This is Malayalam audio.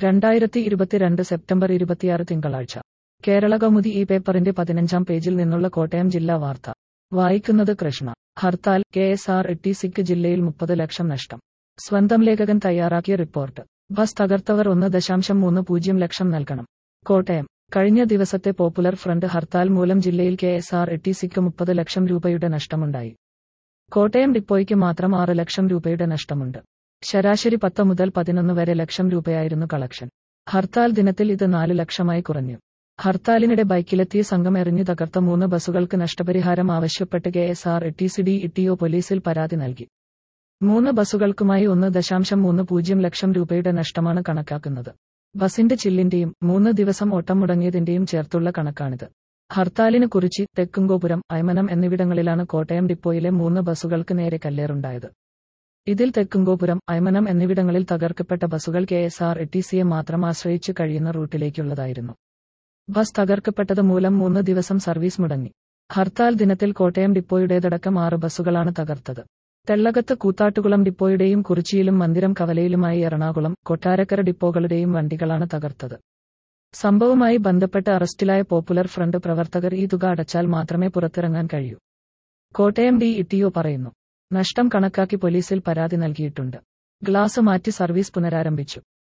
രണ്ടായിരത്തി ഇരുപത്തിരണ്ട് സെപ്റ്റംബർ ഇരുപത്തിയാറ് തിങ്കളാഴ്ച കേരള കൗമുദി ഈ പേപ്പറിന്റെ പതിനഞ്ചാം പേജിൽ നിന്നുള്ള കോട്ടയം ജില്ലാ വാർത്ത വായിക്കുന്നത് Krishna hartal K S R T സിക്ക് ജില്ലയിൽ മുപ്പത് ലക്ഷം നഷ്ടം സ്വന്തം ലേഖകൻ തയ്യാറാക്കിയ റിപ്പോർട്ട് ബസ് തകർത്തവർ ഒന്ന് ദശാംശം മൂന്ന് പൂജ്യം ലക്ഷം നൽകണം കോട്ടയം കഴിഞ്ഞ ദിവസത്തെ പോപ്പുലർ ഫ്രണ്ട് ഹർത്താൽ മൂലം ജില്ലയിൽ കെ എസ് ആർ ടി സിക്ക് മുപ്പത് ലക്ഷം രൂപയുടെ നഷ്ടമുണ്ടായി കോട്ടയം ഡിപ്പോയ്ക്ക് മാത്രം ആറ് ലക്ഷം രൂപയുടെ നഷ്ടമുണ്ട് ശരാശരി പത്ത് മുതൽ പതിനൊന്ന് വരെ ലക്ഷം രൂപയായിരുന്നു കളക്ഷൻ ഹർത്താൽ ദിനത്തിൽ ഇത് നാല് ലക്ഷമായി കുറഞ്ഞു ഹർത്താലിനിടെ ബൈക്കിലെത്തിയ സംഘം എറിഞ്ഞു തകർത്ത മൂന്ന് ബസ്സുകൾക്ക് നഷ്ടപരിഹാരം ആവശ്യപ്പെട്ട് K S R T C D ഇട്ടിഒ പോലീസിൽ പരാതി നൽകി മൂന്ന് ബസ്സുകൾക്കുമായി ഒന്ന് ദശാംശം മൂന്ന് പൂജ്യം ലക്ഷം രൂപയുടെ നഷ്ടമാണ് കണക്കാക്കുന്നത് ബസിന്റെ ചില്ലിന്റെയും മൂന്ന് ദിവസം ഓട്ടം മുടങ്ങിയതിന്റെയും ചേർത്തുള്ള കണക്കാണിത് ഹർത്താലിന് കുറിച്ചി തെക്കുംഗോപുരം അയമനം എന്നിവിടങ്ങളിലാണ് കോട്ടയം ഡിപ്പോയിലെ മൂന്ന് ബസ്സുകൾക്ക് നേരെ കല്ലേറുണ്ടായത് ഇതിൽ തെക്കുംഗോപുരം അയമനം എന്നിവിടങ്ങളിൽ തകർക്കപ്പെട്ട ബസ്സുകൾ കെ എസ് ആർ ടി സിയെ മാത്രം ആശ്രയിച്ച് കഴിയുന്ന റൂട്ടിലേക്കുള്ളതായിരുന്നു ബസ് തകർക്കപ്പെട്ടത് മൂലം മൂന്ന് ദിവസം സർവീസ് മുടങ്ങി ഹർത്താൽ ദിനത്തിൽ കോട്ടയം ഡിപ്പോയുടേതടക്കം ആറ് ബസ്സുകളാണ് തകർത്തത് തെള്ളകത്ത് കൂത്താട്ടുകുളം ഡിപ്പോയുടെയും കുറിച്ചിയിലും മന്ദിരം കവലയിലുമായി എറണാകുളം കൊട്ടാരക്കര ഡിപ്പോകളുടെയും വണ്ടികളാണ് തകർത്തത് സംഭവവുമായി ബന്ധപ്പെട്ട് അറസ്റ്റിലായ പോപ്പുലർ ഫ്രണ്ട് പ്രവർത്തകർ ഈ തുക അടച്ചാൽ മാത്രമേ പുറത്തിറങ്ങാൻ കഴിയൂ കോട്ടയം ഡി ഇട്ടിഒ പറയുന്നു നഷ്ടം കണക്കാക്കി പോലീസിൽ പരാതി നൽകിയിട്ടുണ്ട് ഗ്ലാസ് മാറ്റി സർവീസ് പുനരാരംഭിച്ചു